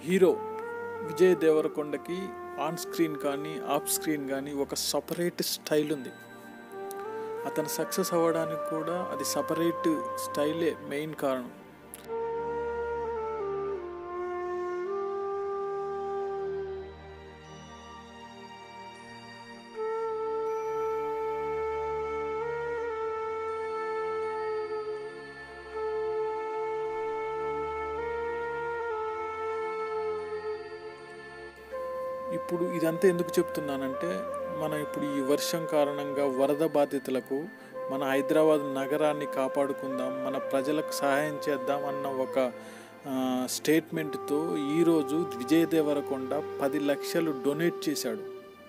hero Vijay దేవరకొండకి on screen కానీ off screen కానీ ఒక సపరేట్ స్టైల్ ఉంది అతను సక్సెస్ అవ్వడానికి కూడా అది సపరేట్ స్టైలే మెయిన్ కారణం ఇప్పుడు ఇదంతా ఎందుకు చెప్తున్నానంటే మనం ఇప్పుడు ఈ వర్షం కారణంగా వరద బాధితులకు మన హైదరాబాద్ నగరాన్ని కాపాడుకుందాం మన ప్రజలకు సహాయం చేద్దాం అన్న ఒక ఆ, స్టేట్మెంట్తో ఈరోజు విజయ్ దేవరకొండ పది లక్షలు డొనేట్ చేశాడు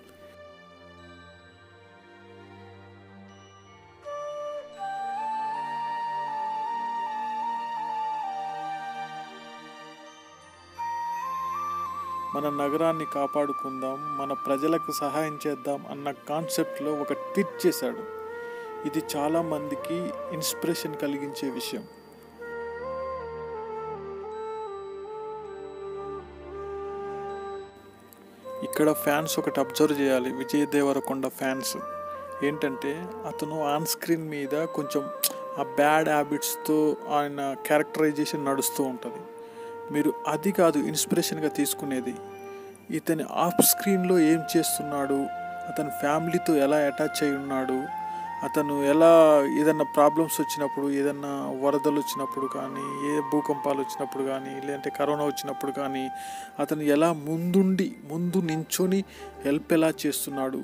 మన నగరాన్ని కాపాడుకుందాం మన ప్రజలకు సహాయం చేద్దాం అన్న కాన్సెప్ట్లో ఒక ట్వీట్ చేశాడు ఇది చాలా మందికి ఇన్స్పిరేషన్ కలిగించే విషయం ఇక్కడ ఫ్యాన్స్ ఒకటి అబ్జర్వ్ చేయాలి విజయ్ దేవరకొండ ఫ్యాన్స్ ఏంటంటే అతను ఆన్ స్క్రీన్ మీద కొంచెం ఆ బ్యాడ్ హ్యాబిట్స్తో ఆయన క్యారెక్టరైజేషన్ నడుస్తూ ఉంటుంది మీరు అది కాదు ఇన్స్పిరేషన్గా తీసుకునేది ఇతని ఆఫ్ స్క్రీన్లో ఏం చేస్తున్నాడు అతని ఫ్యామిలీతో ఎలా అటాచ్ అయి ఉన్నాడు అతను ఎలా ఏదన్నా ప్రాబ్లమ్స్ వచ్చినప్పుడు ఏదన్నా వరదలు వచ్చినప్పుడు కానీ ఏ భూకంపాలు వచ్చినప్పుడు కానీ లేదంటే కరోనా వచ్చినప్పుడు కానీ అతను ఎలా ముందుండి ముందు నించొని హెల్ప్ ఎలా చేస్తున్నాడు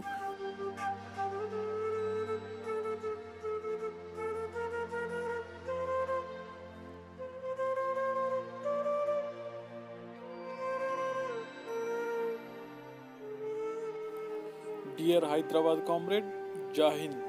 డియర్ హైదరాబాద్ కామ్రేడ్ జాహింద్